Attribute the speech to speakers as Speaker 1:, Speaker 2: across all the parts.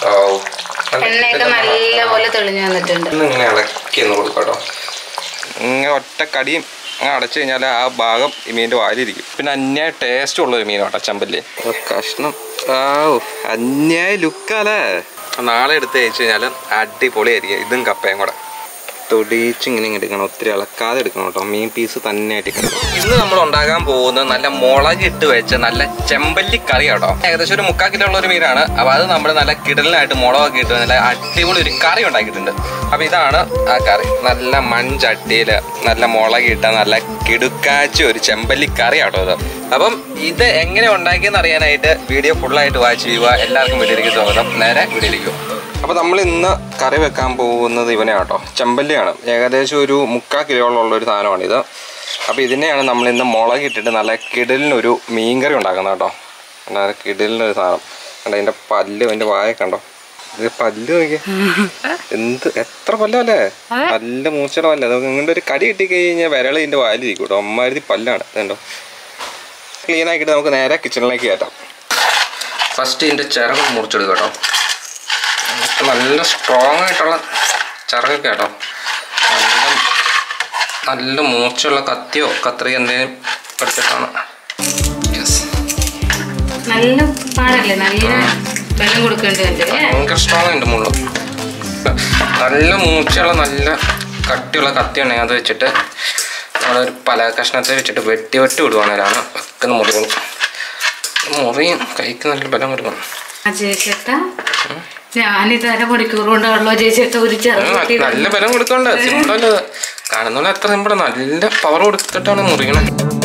Speaker 1: ഓ നല്ല
Speaker 2: എണ്ണയൊക്കെ നല്ല പോലെ തെളിഞ്ഞു വന്നിട്ടുണ്ട്
Speaker 1: ഒന്ന് ഇങ്ങനെ ഇളക്കി ഒന്ന് കൊടുക്കാട്ടോ ഇങ്ങനെ ഒറ്റ കടിയും അങ്ങനെ അടച്ചു കഴിഞ്ഞാൽ ആ ഭാഗം ഈ മീനിൻ്റെ വായിലിരിക്കും പിന്നെ അന്യായ ടേസ്റ്റ് ഉള്ള ഒരു മീനാട്ടോ ചെമ്പല്ലി കഷ്ണം ആ അന്യായ ലുക്കാലേ നാളെ എടുത്ത് കഴിച്ചു കഴിഞ്ഞാൽ അടിപൊളിയായിരിക്കും ഇതും കപ്പയും കൂടെ തൊടിച്ച് ഇങ്ങനെ ഇങ്ങനെ എടുക്കണം ഒത്തിരി ഇളക്കാതെ എടുക്കണം കേട്ടോ മീൻ പീസ് തന്നെ ആയിട്ട് ഇന്ന് നമ്മൾ ഉണ്ടാക്കാൻ പോകുന്നത് നല്ല മുളക് ഇട്ട് വെച്ച നല്ല ചെമ്പല്ലി കറി കേട്ടോ ഏകദേശം ഒരു മുക്കാൽ കിലോ ഉള്ള ഒരു മീനാണ് അപ്പൊ അത് നമ്മൾ നല്ല കിടലിനായിട്ട് മുളകൊക്കെ ഇട്ട് നല്ല അടിപൊളി ഒരു കറി ഉണ്ടാക്കിയിട്ടുണ്ട് അപ്പൊ ഇതാണ് ആ കറി നല്ല മൺചട്ടിയില് നല്ല മുളക് ഇട്ട നല്ല കിടുക്കാച്ച ഒരു ചെമ്പല്ലി കറി കേട്ടോ ഇത് അപ്പം ഇത് എങ്ങനെ ഉണ്ടാക്കിയെന്ന് അറിയാനായിട്ട് വീഡിയോ ഫുള്ളായിട്ട് വാച്ച് ചെയ്യുക എല്ലാവർക്കും വീട്ടിലേക്ക് സ്വാഗതം നേരെ വീട്ടിലേക്ക് പോകും അപ്പൊ നമ്മൾ ഇന്ന് കറി വെക്കാൻ പോകുന്നത് ഇവനെ കേട്ടോ ചെമ്പല്ലിയാണ് ഏകദേശം ഒരു മുക്കാൽ കിലോളം ഉള്ള ഒരു സാധനമാണിത് അപ്പൊ ഇതിനെയാണ് നമ്മൾ ഇന്ന് മുളക് ഇട്ടിട്ട് നല്ല കിടലിനൊരു മീൻകറി ഉണ്ടാക്കുന്നത് കേട്ടോ നല്ല കിടലിനൊരു സാധനം കണ്ടോ അതിന്റെ പല്ല് അതിന്റെ വായ കണ്ടോ ഇത് പല്ല് നോക്കിയേ എന്ത് എത്ര പല്ലല്ലേ നല്ല മൂച്ചയുടെ പല്ല നമുക്ക് ഇങ്ങോട്ട് ഒരു കടി കിട്ടി കഴിഞ്ഞാൽ വിരൾ ഇതിന്റെ വായിലിരിക്കും കേട്ടോ അമ്മാരുതി പല്ലാണ് ഇതുണ്ടോ ക്ലീൻ ആക്കിയിട്ട് നമുക്ക് നേരെ കിച്ചണിലേക്ക് കയറ്റാം ഫസ്റ്റ് ഇതിന്റെ ചിറക് മുറിച്ചെടുക്കുക കേട്ടോ നല്ല സ്ട്രോങ് ആയിട്ടുള്ള ചിറകൊക്കെ കേട്ടോ നല്ല നല്ല മൂർച്ചയുള്ള കത്തിയോ കത്രിക എന്തെങ്കിലും എടുത്തിട്ടാണ് യെസ്
Speaker 2: നല്ല പാടല്ലേ നല്ല ബലം കൊടുക്കേണ്ടതുണ്ട് അല്ലേ
Speaker 1: ഭയങ്കര സ്ട്രോങ് ഉണ്ട് മുള്ളു നല്ല മൂർച്ചയുള്ള നല്ല കട്ടിയുള്ള കത്തിയുണ്ടെങ്കിൽ അത് വെച്ചിട്ട് നമ്മളൊരു പല കഷ്ണത്തെ വെച്ചിട്ട് വെട്ടി വെട്ടി വിടുവാണേലാണ് വെക്കുന്ന മുറികളും മുറിയും കൈക്ക് നല്ല ബലം കൊടുക്കണം
Speaker 2: അജയ് ചേട്ട ഞാനിത് അര മണിക്കൂർ കൊണ്ടാണല്ലോ അജയ് ചേട്ട ഒരു ചെറു
Speaker 1: ആ, നല്ല ബലം കൊടുക്കണ്ട സിമ്പിൾ അല്ല ഇത്. കാണുന്ന എത്ര സിമ്പിൾ നല്ല പവർ കൊടുത്തിട്ടാണ് മുറിയണേ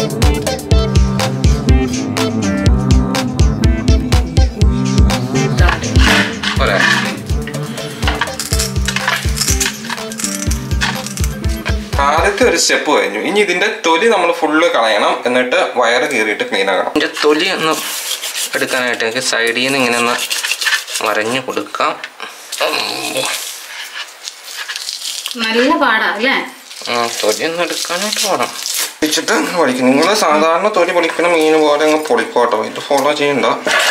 Speaker 1: പോരെ ആദ്യത്തെ ഒരു സ്റ്റെപ്പ് കഴിഞ്ഞു ഇനി ഇതിന്റെ തൊലി നമ്മൾ ഫുള്ള് കളയണം എന്നിട്ട് വയറ് കീറിയിട്ട് ക്ലീൻ ആക്കണം ഇതിന്റെ തൊലി ഒന്ന് എടുക്കാനായിട്ട് എനിക്ക് സൈഡിൽ നിന്ന് ഇങ്ങനെ ഒന്ന് വരഞ്ഞു കൊടുക്കാം
Speaker 2: നല്ല പാടാ അല്ലേ
Speaker 1: ആ, തൊലി ഒന്ന് എടുക്കാനായിട്ട് പോകണം വെച്ചിട്ട് പൊളിക്കും നിങ്ങൾ സാധാരണ തൊലി പൊളിക്കണ മീൻ പോലെ അങ്ങ് പൊളിക്കോട്ടോ ഇത് ഫോളോ ചെയ്യണ്ട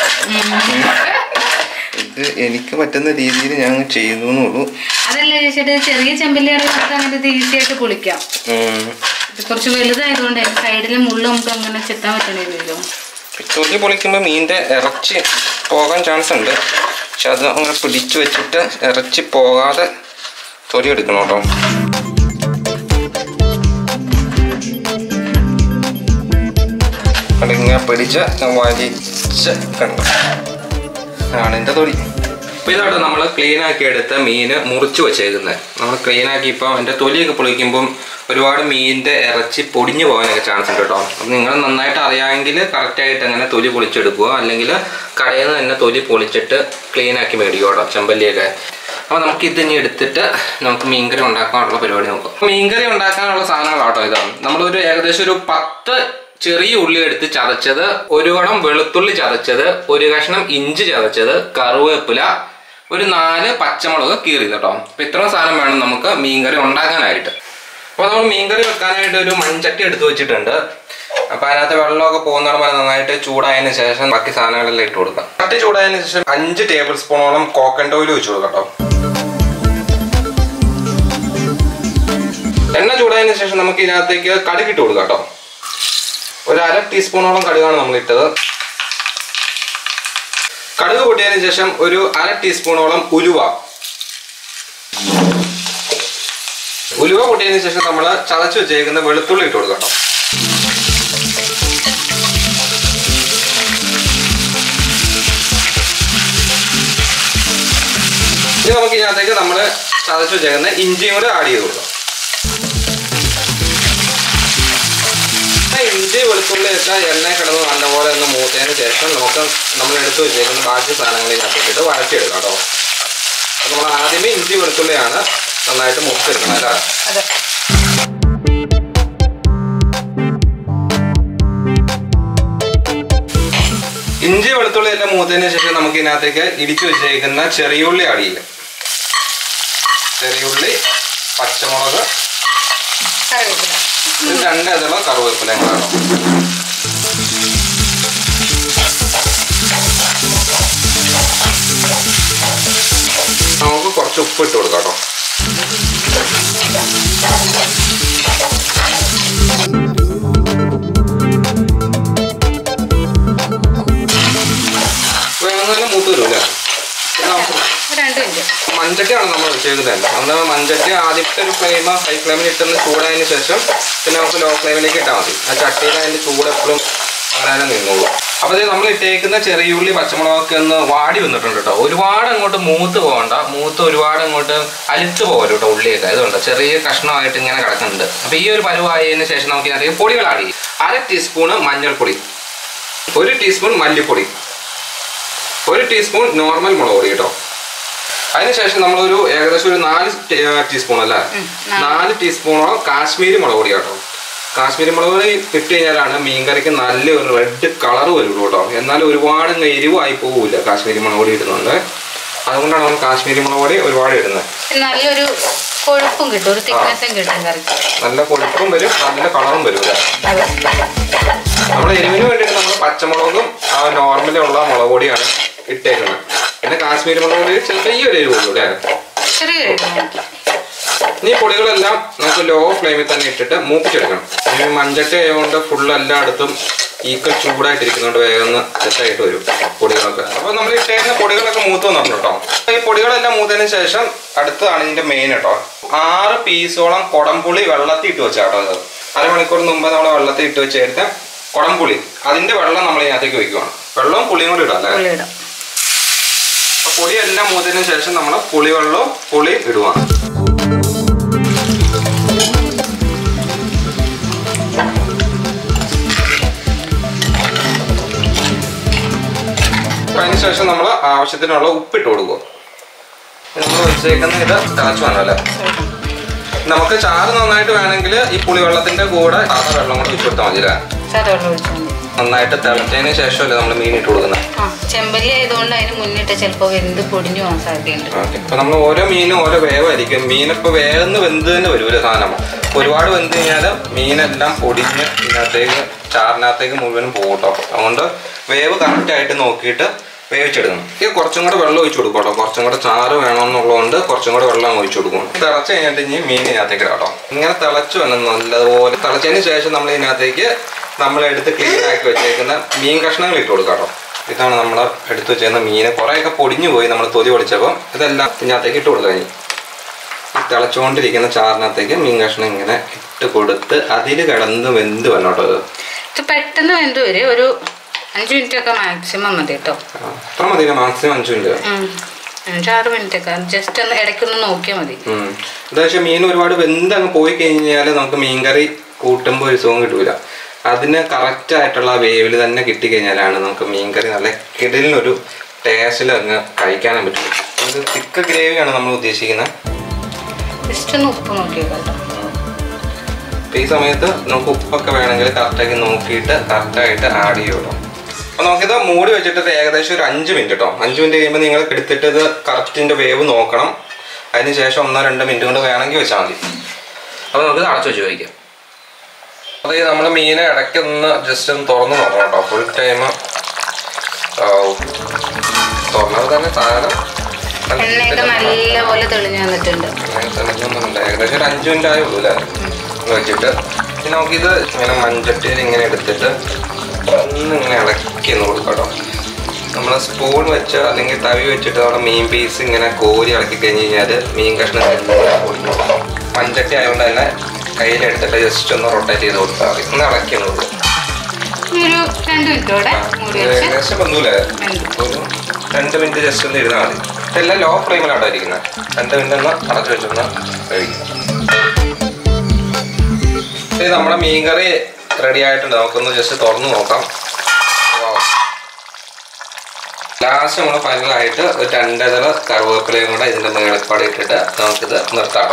Speaker 1: ഇത് എനിക്ക് പറ്റുന്ന രീതിയിൽ ഞാൻ അങ്ങ് ചെയ്യുന്നുള്ളൂ
Speaker 2: അതല്ല ചേട്ടാ ചെറിയ ചെമ്പല്ലിയുടെ നമുക്ക് അങ്ങനെ ഇത് ഈസി ആയിട്ട് പൊളിക്കാം
Speaker 1: ഉം.
Speaker 2: ഇത് കുറച്ച് വലുതായതുകൊണ്ട് സൈഡിലെ മുള്ള നമുക്ക് അങ്ങനെ ചെത്താൻ പറ്റണില്ലല്ലോ
Speaker 1: തൊലി പൊളിക്കുമ്പോൾ മീനിന്റെ ഇറച്ചി പോകാൻ ചാൻസ് ഉണ്ട് പക്ഷെ അത് അങ്ങനെ പിടിച്ചു വെച്ചിട്ട് ഇറച്ചി പോകാതെ തൊലി എടുക്കണം കേട്ടോ അതിങ്ങനെ പിടിച്ച് വലിച്ച് കണ്ടു ആണ് എൻ്റെ തൊലി അപ്പോൾ ഇതാട്ടോ നമ്മൾ ക്ലീൻ ആക്കി എടുത്ത മീൻ മുറിച്ച് വെച്ചേക്കുന്നത് നമ്മൾ ക്ലീൻ ആക്കി ഇപ്പം എൻ്റെ തൊലിയൊക്കെ പൊളിക്കുമ്പം ഒരുപാട് മീനിൻ്റെ ഇറച്ചി പൊടിഞ്ഞു പോകാനൊക്കെ ചാൻസ് ഉണ്ട് കേട്ടോ അപ്പം നിങ്ങൾ നന്നായിട്ട് അറിയാമെങ്കിൽ കറക്റ്റായിട്ട് അങ്ങനെ തൊലി പൊളിച്ചെടുക്കുക അല്ലെങ്കിൽ കടയിൽ നിന്ന് തന്നെ തൊലി പൊളിച്ചിട്ട് ക്ലീൻ ആക്കി മേടിക്കുക കേട്ടോ ചെമ്പല്ലിയൊക്കെ അപ്പോൾ നമുക്ക് ഇത് ഇനി എടുത്തിട്ട് നമുക്ക് മീൻകറി ഉണ്ടാക്കാനുള്ള പരിപാടി നോക്കാം മീൻകറി ഉണ്ടാക്കാനുള്ള സാധനങ്ങളാട്ടോ ഇതാണ് നമ്മളൊരു ഏകദേശം ഒരു പത്ത് ചെറിയ ഉള്ളി എടുത്ത് ചതച്ചത് ഒരു കണം വെളുത്തുള്ളി ചതച്ചത് ഒരു കഷ്ണം ഇഞ്ചി ചതച്ചത് കറുവേപ്പില ഒരു നാല് പച്ചമുളക് കീറി കേട്ടോ അപ്പൊ ഇത്രയും സാധനം വേണം നമുക്ക് മീൻകറി ഉണ്ടാക്കാനായിട്ട് അപ്പോൾ നമ്മൾ മീൻകറി വെക്കാനായിട്ട് ഒരു മൺചട്ടി എടുത്ത് വെച്ചിട്ടുണ്ട് അപ്പൊ അതിനകത്ത് വെള്ളമൊക്കെ പോകുന്നിടം വരെ നന്നായിട്ട് ചൂടായതിനു ശേഷം ബാക്കി സാധനങ്ങളെല്ലാം ഇട്ട് കൊടുക്കാം ചട്ടി ചൂടായതിനു ശേഷം അഞ്ച് ടേബിൾ സ്പൂണോളം കോക്കനട്ട് ഓയിൽ ഒഴിച്ചു കൊടുക്കാം കേട്ടോ എണ്ണ ചൂടായതിനു ശേഷം നമുക്ക് ഇതിനകത്തേക്ക് കടുക് ഇട്ട് കൊടുക്കാം കേട്ടോ ഒരു അര ടീസ്പൂണോളം കടുകാണ് നമ്മൾ ഇട്ടത് കടുക് പൊട്ടിയതിനു ശേഷം ഒരു അര ടീസ്പൂണോളം ഉലുവ ഉലുവ പൊട്ടിയതിനു ശേഷം നമ്മൾ ചതച്ച് വെച്ചേക്കുന്ന വെളുത്തുള്ളി ഇട്ട് കൊടുക്കാം കേട്ടോ ഇനി നമുക്ക് ഇതിനകത്തേക്ക് നമ്മൾ ചതച്ച് വെച്ചേക്കുന്ന ഇഞ്ചിയും കൂടെ ആഡ് ചെയ്ത് കൊടുക്കാം ഇഞ്ചി വെളുത്തുള്ളിയൊക്കെ എണ്ണ കിടന്ന് നല്ലപോലെ ഒന്ന് മൂത്തതിന് ശേഷം നമുക്ക് നമ്മൾ എടുത്തു വെച്ചേക്കുന്ന ബാക്കി സാധനങ്ങൾ ഇതിനകത്തിട്ട് വഴറ്റിയെടുക്കാം കേട്ടോ അപ്പോൾ നമ്മൾ ആദ്യമേ ഇഞ്ചി വെളുത്തുള്ളിയാണ് നന്നായിട്ട് മുറിച്ചെടുക്കണം അല്ലേ
Speaker 2: അതെ
Speaker 1: ഇഞ്ചി വെളുത്തുള്ളി എല്ലാം മൂത്തതിന് ശേഷം നമുക്ക് ഇതിനകത്തേക്ക് ഇടിച്ചു വെച്ചേക്കുന്ന ചെറിയുള്ളി ആഡ് ചെയ്യാം ചെറിയുള്ളി പച്ചമുളക്
Speaker 2: കറിവേപ്പില
Speaker 1: ഇത് രണ്ട് ഇതള കറുവേപ്പില കൂടാണോ കുറച്ച് ഉപ്പ് ഇട്ട് കൊടുക്കാം കേട്ടോ വേണമെന്ന് മൂത്ത് വരും അല്ലേ പിന്നെ നമുക്ക്
Speaker 2: രണ്ട് മിനിറ്റ്
Speaker 1: മഞ്ചട്ടിയാണ് നമ്മൾ വെച്ചേക്കുന്നത് അന്ന് മഞ്ചട്ടി ആദ്യത്തെ ഒരു ഫ്ലെയിം ഹൈ ഫ്ലെയിമിൽ ഇട്ടൊന്ന് ചൂടായതിനു ശേഷം പിന്നെ നമുക്ക് ലോ ഫ്ലെയിമിലേക്ക് ഇട്ടാൽ മതി ആ ചട്ടിയിൽ അതിൻ്റെ ചൂട് എപ്പോഴും അങ്ങനെ തന്നെ നിന്നോളൂ അപ്പോൾ ഇത് നമ്മൾ ഇട്ടേക്കുന്ന ചെറിയ ഉള്ളി പച്ചമുളകൊക്കെ ഒന്ന് വാടി വന്നിട്ടുണ്ട് കേട്ടോ ഒരുപാട് അങ്ങോട്ട് മൂത്ത് പോകണ്ട മൂത്ത് ഒരുപാട് അങ്ങോട്ട് അലുത്ത് പോകരുത് കേട്ടോ ഉള്ളിയൊക്കെ അതുകൊണ്ട് ചെറിയ കഷ്ണമായിട്ട് ഇങ്ങനെ കിടക്കുന്നുണ്ട് അപ്പോൾ ഈ ഒരു പരുവായതിനു ശേഷം നമുക്ക് ഇതിനകത്തേക്ക് പൊടികൾ ആഡ് ചെയ്യും അര ടീസ്പൂണ് മഞ്ഞൾപ്പൊടി ഒരു ടീസ്പൂൺ മല്ലിപ്പൊടി ഒരു ടീസ്പൂൺ നോർമൽ മുളക് പൊടി കേട്ടോ അതിനുശേഷം നമ്മളൊരു ഏകദേശം ഒരു നാല് ടീ- ആ, ടീസ്പൂൺ അല്ലേ
Speaker 2: ഉം, നാല്.
Speaker 1: നാല് ടീസ്പൂണോ കാശ്മീരി മുളക് പൊടി കേട്ടോ കാശ്മീരി മുളക് പൊടി ഇട്ട് കഴിഞ്ഞാലാണ് മീൻകറിക്ക് നല്ലൊരു റെഡ് കളർ വരുള്ളൂ കേട്ടോ എന്നാൽ ഒരുപാട് അങ്ങ് എരിവായി പോകില്ല കാശ്മീരി മുളക് പൊടി ഇടുന്നുണ്ട് അതുകൊണ്ടാണ് നമ്മൾ കാശ്മീരി മുളക് പൊടി ഒരുപാട് ഇടുന്നത്
Speaker 2: നല്ലൊരു കൊഴുപ്പും കിട്ടും ഒരു തിക്നെസ്സും കിട്ടും കറിക്ക്
Speaker 1: നല്ല കൊഴുപ്പും വരും നല്ല കളറും വരും അല്ലേ
Speaker 2: അതെ
Speaker 1: നമ്മുടെ എരിവിന് വേണ്ടിയിട്ട് നമ്മൾ പച്ചമുളകും ആ നോർമലുള്ള മുളക് പൊടിയാണ് ഇട്ടേക്കുന്നത് പിന്നെ കാശ്മീരി മുളക് പൊടി ചെറിയൊരു എരിവുള്ളൂ അല്ലേ
Speaker 2: ചെറിയ കഴിക്കും
Speaker 1: ഈ പൊടികളെല്ലാം നമുക്ക് ലോ ഫ്ലെയിമിൽ തന്നെ ഇട്ടിട്ട് മൂപ്പിച്ചെടുക്കണം ഈ മഞ്ചട്ടി ആയതുകൊണ്ട് ഫുൾ എല്ലായിടത്തും ഈക്വൽ ചൂടായിട്ടിരിക്കുന്നതുകൊണ്ട് വേഗം ഒന്ന് സെറ്റായിട്ട് വരും പൊടികളൊക്കെ അപ്പോൾ നമ്മൾ ഇട്ടേക്കുന്ന പൊടികളൊക്കെ മൂത്ത് വന്നിട്ടുണ്ട് കേട്ടോ ഈ പൊടികളെല്ലാം മൂത്തതിന് ശേഷം അടുത്തതാണ് ഇതിന്റെ മെയിൻ കേട്ടോ ആറ് പീസോളം കുടംപുളി വെള്ളത്തിൽ ഇട്ട് വെച്ചാ കേട്ടോ ഇത് അരമണിക്കൂർ മുമ്പ് നമ്മൾ വെള്ളത്തിൽ ഇട്ട് വെച്ചെടുത്ത കുടംപുളി അതിന്റെ വെള്ളം നമ്മൾ ഇതിനകത്തേക്ക് വെക്കുവാണ് വെള്ളവും പുളിയും കൂടി ഇടാം അല്ലേ
Speaker 2: പുളിയിടും
Speaker 1: അപ്പോൾ പുളിയെല്ലാം മൂത്തതിന് ശേഷം നമ്മൾ പുളിവെള്ളവും പുളിയും ഇടുവാണ് അപ്പൊ അതിനുശേഷം നമ്മൾ ആവശ്യത്തിനുള്ള ഉപ്പിട്ട് കൊടുക്കുക നമ്മൾ വെച്ചേക്കുന്ന ഇത് തിളച്ചു വേണം അല്ലേ നമുക്ക് ചാറ് നന്നായിട്ട് വേണമെങ്കിൽ ഈ പുളിവെള്ളത്തിന്റെ കൂടെ സാധാ വെള്ളം കൂടെ ഒഴിച്ചു കൊടുത്താൽ മതി അല്ലേ
Speaker 2: സാധാ വെള്ളം ഒഴിച്ചാൽ മതി
Speaker 1: നന്നായിട്ട് തിളച്ചതിന് ശേഷമല്ലേ നമ്മൾ മീൻ ഇട്ട് കൊടുക്കുന്നത്
Speaker 2: ആ ചെമ്പല്ലി ആയതുകൊണ്ട് അതിന് മുന്നിട്ട് ചിലപ്പോൾ വെന്ത് പൊടിഞ്ഞു പോകാൻ സാധ്യതയുണ്ട്
Speaker 1: ഓക്കെ അപ്പൊ നമ്മൾ ഓരോ മീനും ഓരോ വേവായിരിക്കും മീനിപ്പോ വേഗന്ന് വെന്ത് തന്നെ വരൂല സാധനം ഒരുപാട് വെന്ത് കഴിഞ്ഞാൽ മീനെല്ലാം പൊടിഞ്ഞ് ഇതിനകത്തേക്ക് ചാറിനകത്തേക്ക് മുഴുവനും പോകും കേട്ടോ അതുകൊണ്ട് വേവ് കറക്റ്റ് ആയിട്ട് നോക്കിയിട്ട് വേവിച്ചെടുക്കണം ഇത് കുറച്ചും കൂടെ വെള്ളം ഒഴിച്ചു കൊടുക്കും കേട്ടോ കുറച്ചും കൂടെ ചാറ് വേണമെന്നുള്ളതുകൊണ്ട് കുറച്ചും കൂടെ വെള്ളം ഒഴിച്ചു കൊടുക്കും തിളച്ച് കഴിഞ്ഞിട്ട് ഇനി മീൻ ഇതിനകത്തേക്ക് ഇടാം കേട്ടോ ഇങ്ങനെ തിളച്ച് വേണം നല്ലതുപോലെ തിളച്ചതിന് ശേഷം നമ്മൾ ഇതിനകത്തേക്ക് നമ്മൾ എടുത്ത് ക്ലീൻ ആക്കി വെച്ചേക്കുന്ന മീൻ കഷ്ണങ്ങൾ ഇട്ട് കൊടുക്കാം കേട്ടോ ഇതാണ് നമ്മൾ എടുത്തു വെച്ചിരുന്ന മീന് കുറേയൊക്കെ പൊടിഞ്ഞു പോയി നമ്മൾ തൊലി പൊളിച്ചപ്പോൾ ഇതെല്ലാം ഇതിനകത്തേക്ക് ഇട്ട് കൊടുത്തു കഴിഞ്ഞു ഈ തിളച്ചുകൊണ്ടിരിക്കുന്ന ചാറിനകത്തേക്ക് മീൻ കഷ്ണം ഇങ്ങനെ ഇട്ട് കൊടുത്ത് അതിൽ കിടന്ന് വെന്ത് വരണം കേട്ടോ ഇത്
Speaker 2: ഇത് പെട്ടെന്ന് വെന്ത് വരും ഒരു അഞ്ച് മിനിറ്റ് ഒക്കെ മാക്സിമം മതി കേട്ടോ
Speaker 1: ആ, അത്ര മതി മാക്സിമം അഞ്ച് മിനിറ്റ്
Speaker 2: ഉം. അഞ്ചാറ് മിനിറ്റ് ഒക്കെ ജസ്റ്റ് ഒന്ന് ഇടയ്ക്കൊന്ന് നോക്കിയാൽ മതി
Speaker 1: എന്താ വെച്ചാൽ മീൻ ഒരുപാട് വെന്ത് അങ്ങ് പോയി കഴിഞ്ഞാൽ നമുക്ക് മീൻകറി കൂട്ടുമ്പോൾ ഒരു സുഖം കിട്ടൂല അതിന് കറക്റ്റ് ആയിട്ടുള്ള വേവിൽ തന്നെ കിട്ടിക്കഴിഞ്ഞാലാണ് നമുക്ക് മീൻകറി നല്ല കിടലിനൊരു ടേസ്റ്റിൽ അങ്ങ് കഴിക്കാനും പറ്റും ഇത് തിക്ക ഗ്രേവിയാണ് നമ്മൾ ഉദ്ദേശിക്കുന്നത്
Speaker 2: ജസ്റ്റ് ഒന്ന് ഉപ്പ് നോക്കിയേക്കാം കേട്ടോ
Speaker 1: അപ്പൊ ഈ സമയത്ത് നമുക്ക് ഉപ്പൊക്കെ വേണമെങ്കിൽ കറക്റ്റാക്കി നോക്കിയിട്ട് കറക്റ്റായിട്ട് ആഡ് ചെയ്യണം അപ്പൊ നമുക്കിത് മൂടി വെച്ചിട്ട് ഇത് ഏകദേശം ഒരു അഞ്ച് മിനിറ്റ് കേട്ടോ അഞ്ച് മിനിറ്റ് കഴിയുമ്പോൾ നിങ്ങൾ എടുത്തിട്ട് ഇത് കറക്റ്റിന്റെ വേവ് നോക്കണം അതിന് ശേഷം ഒന്നോ രണ്ടോ മിനിറ്റ് കൊണ്ട് വേണമെങ്കിൽ വെച്ചാൽ മതി അപ്പോൾ നമുക്ക് അടച്ചു വെച്ച് വയ്ക്കാം അത് നമ്മൾ മീനെ ഇടയ്ക്ക് ഒന്ന് ജസ്റ്റ് ഒന്ന് തുറന്ന് നോക്കണം കേട്ടോ ഫുൾ ടൈം തുറന്നത് തന്നെ സാധനം
Speaker 2: എണ്ണയൊക്കെ നല്ലപോലെ തെളിഞ്ഞു വന്നിട്ടുണ്ട്
Speaker 1: തെളിഞ്ഞൊന്നുമില്ല ഏകദേശം ഒരു അഞ്ച് മിനിറ്റ് ആയുള്ളൂ അല്ലേ വെച്ചിട്ട് പിന്നെ നമുക്കിത് ഇങ്ങനെ മൺചട്ടിയിൽ ഇങ്ങനെ എടുത്തിട്ട് ഒന്ന് ഇങ്ങനെ ഇളക്കി ഒന്ന് കൊടുക്കാം കേട്ടോ നമ്മൾ സ്പൂൺ വെച്ച് അല്ലെങ്കിൽ തവി വെച്ചിട്ട് നമ്മുടെ മീൻ പീസ് ഇങ്ങനെ കോരി ഇളക്കി കഴിഞ്ഞ് കഴിഞ്ഞാൽ മീൻ കഷ്ണം എല്ലാം പൊടിഞ്ഞു പോകും. മൺചട്ടി ആയതുകൊണ്ട് തന്നെ കയ്യിലെടുത്തിട്ട് ജസ്റ്റ് ഒന്ന് റൊട്ടേറ്റ് ചെയ്ത് കൊടുത്താൽ മതി ഒന്ന് ഇളക്കി ഒന്ന് കൊടുക്കും
Speaker 2: ഇനി ഒരു രണ്ട് മിനിറ്റോടെ മൂടി വെച്ച്
Speaker 1: ഏകദേശം ബന്ധൂലേ
Speaker 2: വെന്ത്.
Speaker 1: ഒരു രണ്ട് മിനിറ്റ് ജസ്റ്റ് ഒന്ന് ഇരുന്നാൽ മതി എല്ലാം ലോ ഫ്ലെയിമിലാണ് ഇരിക്കുന്നത് രണ്ട് മിനിറ്റ് ഒന്ന് അടച്ചു വെച്ചൊന്ന് കഴിക്കും ഇത് നമ്മുടെ മീൻകറി റെഡി ആയിട്ടുണ്ട് നമുക്കൊന്ന് ജസ്റ്റ് തുറന്ന് നോക്കാം ലാസ്റ്റ് നമ്മൾ ഫൈനലായിട്ട് ഒരു രണ്ടതള കറുവേപ്പിലയും കൂടെ ഇതിന്റെ മേളപ്പാട് ഇട്ടിട്ട് നമുക്കിത് നിർത്താട്ടോ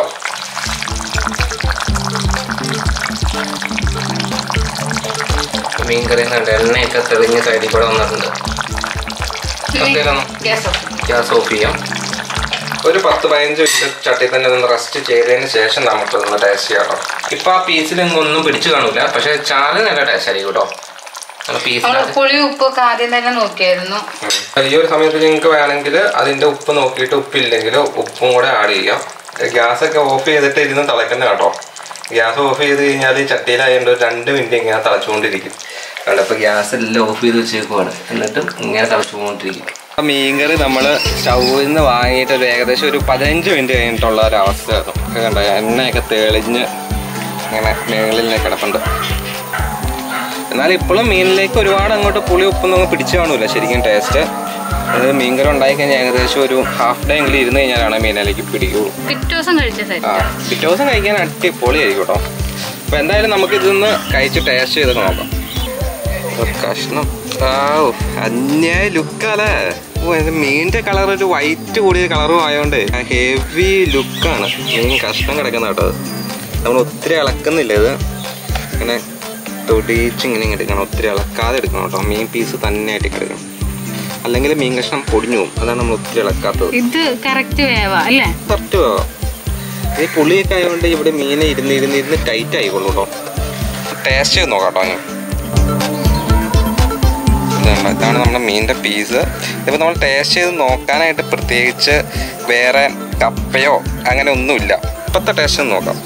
Speaker 1: മീൻകറി കണ്ട് എണ്ണയൊക്കെ തെളിഞ്ഞ് സൈഡിൽ കൂടെ വന്നിട്ടുണ്ട് ഓക്കേലാണോ?
Speaker 2: ഗ്യാസ് ഓഫ്
Speaker 1: ഗ്യാസ് ഓഫ് ചെയ്യാം ഒരു പത്ത് പതിനഞ്ച് മിനിറ്റ് ചട്ടി തന്നെ ഒന്ന് റെസ്റ്റ് ചെയ്തതിന് ശേഷം നമുക്ക് ഒന്ന് ടേസ്റ്റ് ചെയ്യാം കേട്ടോ ഇപ്പൊ ആ പീസിൽ ഒന്നും പിടിച്ചു കാണൂല പക്ഷെ ചാറ് നല്ല ടേസ്റ്റ് ആയിരിക്കും കേട്ടോ നമ്മൾ
Speaker 2: നമ്മള്
Speaker 1: പീസിനകത്ത്
Speaker 2: പുളി ഉപ്പൊക്കെ ആദ്യം തന്നെ നോക്കിയായിരുന്നു
Speaker 1: ഈ ഒരു സമയത്ത് നിങ്ങൾക്ക് വേണമെങ്കിൽ അതിന്റെ ഉപ്പ് നോക്കിയിട്ട് ഉപ്പില്ലെങ്കിൽ ഉപ്പും കൂടെ ആഡ് ചെയ്യാം ഗ്യാസ് ഒക്കെ ഓഫ് ചെയ്തിട്ട് ഇരുന്ന് തിളക്കുന്ന കേട്ടോ ഗ്യാസ് ഓഫ് ചെയ്ത് കഴിഞ്ഞാൽ ചട്ടിയിലായതുകൊണ്ട് ഒരു രണ്ട് മിനിറ്റ് ഇങ്ങനെ തിളച്ചുകൊണ്ടിരിക്കും കാരണം ഇപ്പൊ ഗ്യാസ് എല്ലാം ഓഫ് ചെയ്ത് വെച്ചേക്കുവാണ് എന്നിട്ടും ഇങ്ങനെ തിളച്ചുകൊണ്ടിരിക്കും മീൻകറി നമ്മൾ സ്റ്റൗവിൽ നിന്ന് വാങ്ങിയിട്ട് ഒരു ഏകദേശം ഒരു പതിനഞ്ച് മിനിറ്റ് കഴിഞ്ഞിട്ടുള്ള ഒരു അവസ്ഥയായിരുന്നു കണ്ട എണ്ണയൊക്കെ തെളിഞ്ഞ് ഇങ്ങനെ മേളിൽ ഇങ്ങനെ കിടപ്പുണ്ട് എന്നാൽ ഇപ്പോഴും മീനിലേക്ക് ഒരുപാട് അങ്ങോട്ട് പുളി ഉപ്പൊന്നും അങ്ങ് പിടിച്ചു കാണൂല ശരിക്കും ടേസ്റ്റ് അത് മീൻകറി ഉണ്ടായി കഴിഞ്ഞാൽ ഏകദേശം ഒരു ഹാഫ് ഡേ എങ്കിലും ഇരുന്ന് കഴിഞ്ഞാലാണ് മീനിലേക്ക് പിടിക്കുള്ളൂ
Speaker 2: പിറ്റേ ദിവസം കഴിച്ച
Speaker 1: ആ
Speaker 2: സെറ്റ്
Speaker 1: പിറ്റേ ദിവസം കഴിക്കാൻ അടിപൊളിയായിരിക്കും കേട്ടോ അപ്പോൾ എന്തായാലും നമുക്ക് ഇതൊന്ന് കഴിച്ച് ടേസ്റ്റ് ചെയ്തൊക്കെ നോക്കാം ഒരു കഷ്ണം ആ അന്യായ ലുക്കല്ലേ ഓ ഇത് മീനിന്റെ കളർ ഒരു വൈറ്റ് കൂടിയ കളറും ആയതുകൊണ്ട് ഹെവി ലുക്കാണ് മീൻ കഷ്ണം കിടക്കുന്ന കേട്ടോ അത്. നമ്മൾ ഒത്തിരി ഇളക്കുന്നില്ല ഇത് ഇങ്ങനെ തൊടിയിച്ച് ഇങ്ങനെ ഇങ്ങ് എടുക്കണം ഒത്തിരി ഇളക്കാതെ എടുക്കണം കേട്ടോ മീൻ പീസ് തന്നെ ആയിട്ട് എടുക്കണം അല്ലെങ്കിൽ മീൻ കഷ്ണം പൊടിഞ്ഞു പോകും അതാണ് നമ്മൾ ഒത്തിരി ഇളക്കാത്തത്
Speaker 2: ഇത് കറക്റ്റ് വേവാ അല്ലേ
Speaker 1: കറക്റ്റ് ഈ പുളിയൊക്കെ ആയതുകൊണ്ട് ഇവിടെ മീനെ ഇരുന്ന് ഇരുന്ന് ഇരുന്ന് ടൈറ്റ് ആയിക്കോളൂ കേട്ടോ ടേസ്റ്റ് ചെയ്ത് നോക്കാം കേട്ടോ ഞാൻ ഇതാണ് ഇതാണ് നമ്മുടെ മീനിൻ്റെ പീസ് ഇതിപ്പോൾ നമ്മൾ ടേസ്റ്റ് ചെയ്ത് നോക്കാനായിട്ട് പ്രത്യേകിച്ച് വേറെ കപ്പയോ അങ്ങനെ ഒന്നുമില്ല ഇപ്പോഴത്തെ ടേസ്റ്റ് ഒന്ന് നോക്കാം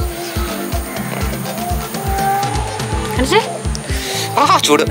Speaker 2: കഴിച്ചേ
Speaker 1: ആ ചൂട്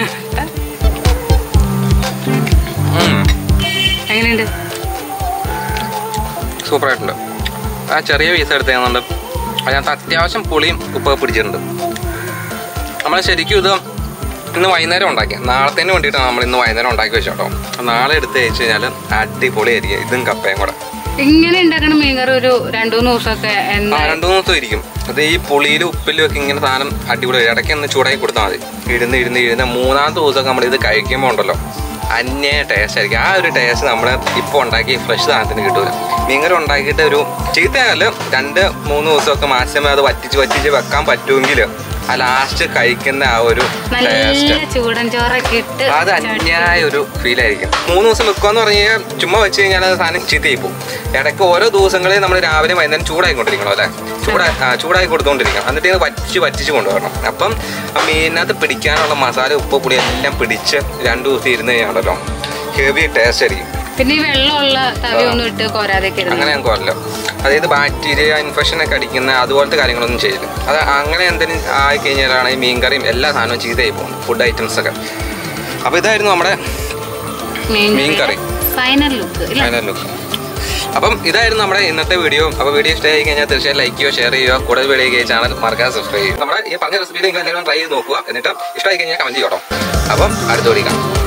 Speaker 1: ഉം.
Speaker 2: എങ്ങനെയുണ്ട്
Speaker 1: സൂപ്പറായിട്ടുണ്ട് ആ ചെറിയ പീസ് എടുത്തേക്കുന്നുണ്ട് അതിനകത്ത് അത്യാവശ്യം പുളിയും ഉപ്പൊക്കെ പിടിച്ചിട്ടുണ്ട് നമ്മൾ ശരിക്കും ഇത് ഇന്ന് വൈകുന്നേരം ഉണ്ടാക്കി നാളത്തേന് വേണ്ടിയിട്ടാണ് നമ്മൾ ഇന്ന് വൈകുന്നേരം ഉണ്ടാക്കി വെച്ചോ കേട്ടോ നാളെ എടുത്ത് കഴിച്ച് കഴിഞ്ഞാൽ അടിപൊളിയായിരിക്കും ഇതും കപ്പയും കൂടെ
Speaker 2: ഇങ്ങനെ ഉണ്ടാക്കണ മീൻകറി ഒരു രണ്ടു മൂന്ന് ദിവസമൊക്കെ
Speaker 1: ആ
Speaker 2: എന്താ
Speaker 1: രണ്ടു മൂന്ന് ദിവസം ഇരിക്കും അത് ഈ പുളിയിലും ഉപ്പിലും ഒക്കെ ഇങ്ങനെ സാധനം അടിപൊളി ഇടയ്ക്ക് ഒന്ന് ചൂടാക്കി കൊടുത്താൽ മതി ഇരുന്ന് ഇരുന്ന് ഇരുന്ന് മൂന്നാമത്തെ ദിവസമൊക്കെ നമ്മൾ ഇത് കഴിക്കുമ്പോൾ ഉണ്ടല്ലോ അന്യ ടേസ്റ്റ് ആയിരിക്കും ആ ഒരു ടേസ്റ്റ് നമ്മൾ ഇപ്പോൾ ഉണ്ടാക്കി ഫ്രഷ് സാധനത്തിന് കിട്ടൂല മീൻകറി ഉണ്ടാക്കിയിട്ട് ഒരു ചീത്തയല്ല രണ്ട് മൂന്ന് ദിവസമൊക്കെ മാക്സിമം അത് വറ്റിച്ച് വറ്റിച്ച് വെക്കാൻ പറ്റുമെങ്കിൽ ആ ലാസ്റ്റ് കഴിക്കുന്ന ആ ഒരു ടേസ്റ്റ്
Speaker 2: നല്ല ചൂടൻ ചോറൊക്കെ ഇട്ട്
Speaker 1: അത് അന്യായ ഒരു ഫീൽ ആയിരിക്കും മൂന്ന് ദിവസം വെക്കുവാന്ന് പറഞ്ഞു കഴിഞ്ഞാൽ ചുമ്മാ വെച്ച് കഴിഞ്ഞാൽ അത് സാധനം ചീത്തയായി പോകും ഇടയ്ക്ക് ഓരോ ദിവസങ്ങളിൽ നമ്മൾ രാവിലെ വൈകുന്നേരം ചൂടായിക്കൊണ്ടിരിക്കണം അല്ലേ ചൂടാ ആ, ചൂടായി കൊടുത്തുകൊണ്ടിരിക്കണം എന്നിട്ട് ഇത് വറ്റിച്ച് വറ്റിച്ച് കൊണ്ടുവരണം അപ്പം ആ മീനിനകത്ത് പിടിക്കാനുള്ള മസാല ഉപ്പ് പൊടി എല്ലാം പിടിച്ച് രണ്ട് ദിവസം ഇരുന്ന് കഴിഞ്ഞാണല്ലോ ഹെവി ടേസ്റ്റ് ആയിരിക്കും
Speaker 2: പിന്നെ ഈ വെള്ളമുള്ള തവി ഒന്നും ഇട്ട് കോരാതൊക്കെ ഇരുന്നു
Speaker 1: അങ്ങനെ ഞങ്ങൾക്ക് അല്ല അതായത് ബാക്ടീരിയ ഇൻഫെക്ഷൻ ഒക്കെ അടിക്കുന്ന അതുപോലത്തെ കാര്യങ്ങളൊന്നും ചെയ്യില്ല അത് അങ്ങനെ എന്തെങ്കിലും ആയി കഴിഞ്ഞാലാണ് ഈ മീൻകറിയും എല്ലാ സാധനവും ചീത്തയായി പോകും ഫുഡ് ഐറ്റംസ് ഒക്കെ അപ്പോൾ ഇതായിരുന്നു നമ്മുടെ മീൻ കറി.
Speaker 2: ഫൈനൽ ലുക്ക് ഇല്ല
Speaker 1: ഫൈനൽ ലുക്ക് അപ്പം ഇതായിരുന്നു നമ്മുടെ ഇന്നത്തെ വീഡിയോ അപ്പോൾ വീഡിയോ ഇഷ്ടമായി കഴിഞ്ഞാൽ തീർച്ചയായും ലൈക്ക് ചെയ്യുക ഷെയർ ചെയ്യുക കൂടുതൽ വീഡിയോ ഈ ചാനൽ മറക്കാതെ സബ്സ്ക്രൈബ് ചെയ്യുക നമ്മുടെ ഈ പറഞ്ഞ റെസിപ്പി നിങ്ങൾ എല്ലാവരും ട്രൈ ചെയ്ത് നോക്കുക എന്നിട്ട് ഇഷ്ടമായി കഴിഞ്ഞാൽ കമന്റ് ചെയ്യട്ടോ അപ്പം അടുത്ത വീഡിയോ കാണാം